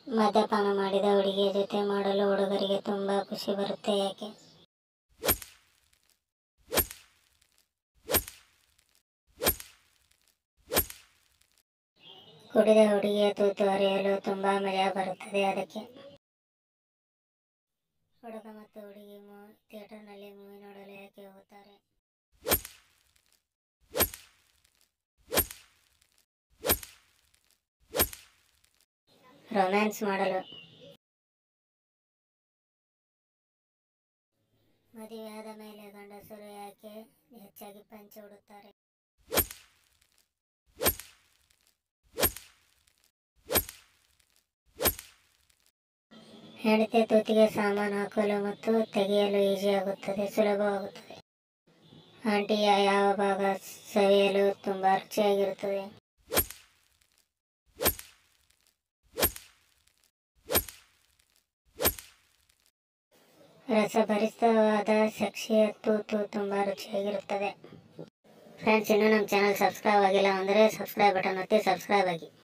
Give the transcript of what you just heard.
ಮದ್ಯಪಾನ ಮಾಡಿದ ಹುಡುಗಿಯ ಜೊತೆ ಮಾಡಲು ಹುಡುಗರಿಗೆ ತುಂಬ ಖುಷಿ ಬರುತ್ತೆ ಯಾಕೆ ಕುಡಿದ ಹುಡುಗಿಯ ತೂತು ಹರಿಯಲು ತುಂಬ ಮಜಾ ಬರುತ್ತದೆ ಅದಕ್ಕೆ ಹುಡುಗ ಮತ್ತು ಹುಡುಗಿ ಮೂ ಥಿಯೇಟರ್ನಲ್ಲಿ ಮೂವಿ ನೋಡಲು ಯಾಕೆ ಹೋಗುತ್ತಾರೆ ರೊಮ್ಯಾನ್ಸ್ ಮಾಡಲು ಮದುವೆಯಾದ ಮೇಲೆ ಗಂಡಸರು ಯಾಕೆ ಹೆಚ್ಚಾಗಿ ಪಂಚೆ ಉಡುತ್ತಾರೆ ಹೆಂಡತಿ ತೂತಿಗೆ ಸಾಮಾನು ಹಾಕಲು ಮತ್ತು ತೆಗೆಯಲು ಈಸಿ ಆಗುತ್ತದೆ ಸುಲಭವಾಗುತ್ತದೆ ಆಂಟಿಯ ಯಾವ ಭಾಗ ಸವಿಯಲು ತುಂಬ ರುಚಿಯಾಗಿರುತ್ತದೆ ರಸಭರಿತವಾದ ಸೆಕ್ಸಿಯ ತೂತು ತುಂಬ ರುಚಿಯಾಗಿರುತ್ತದೆ ಫ್ರೆಂಡ್ಸ್ ಇನ್ನೂ ನಮ್ಮ ಚಾನಲ್ ಸಬ್ಸ್ಕ್ರೈಬ್ ಆಗಿಲ್ಲ ಅಂದರೆ ಸಬ್ಸ್ಕ್ರೈಬ್ ಬಟನ್ ಒತ್ತಿ ಸಬ್ಸ್ಕ್ರೈಬ್ ಆಗಿ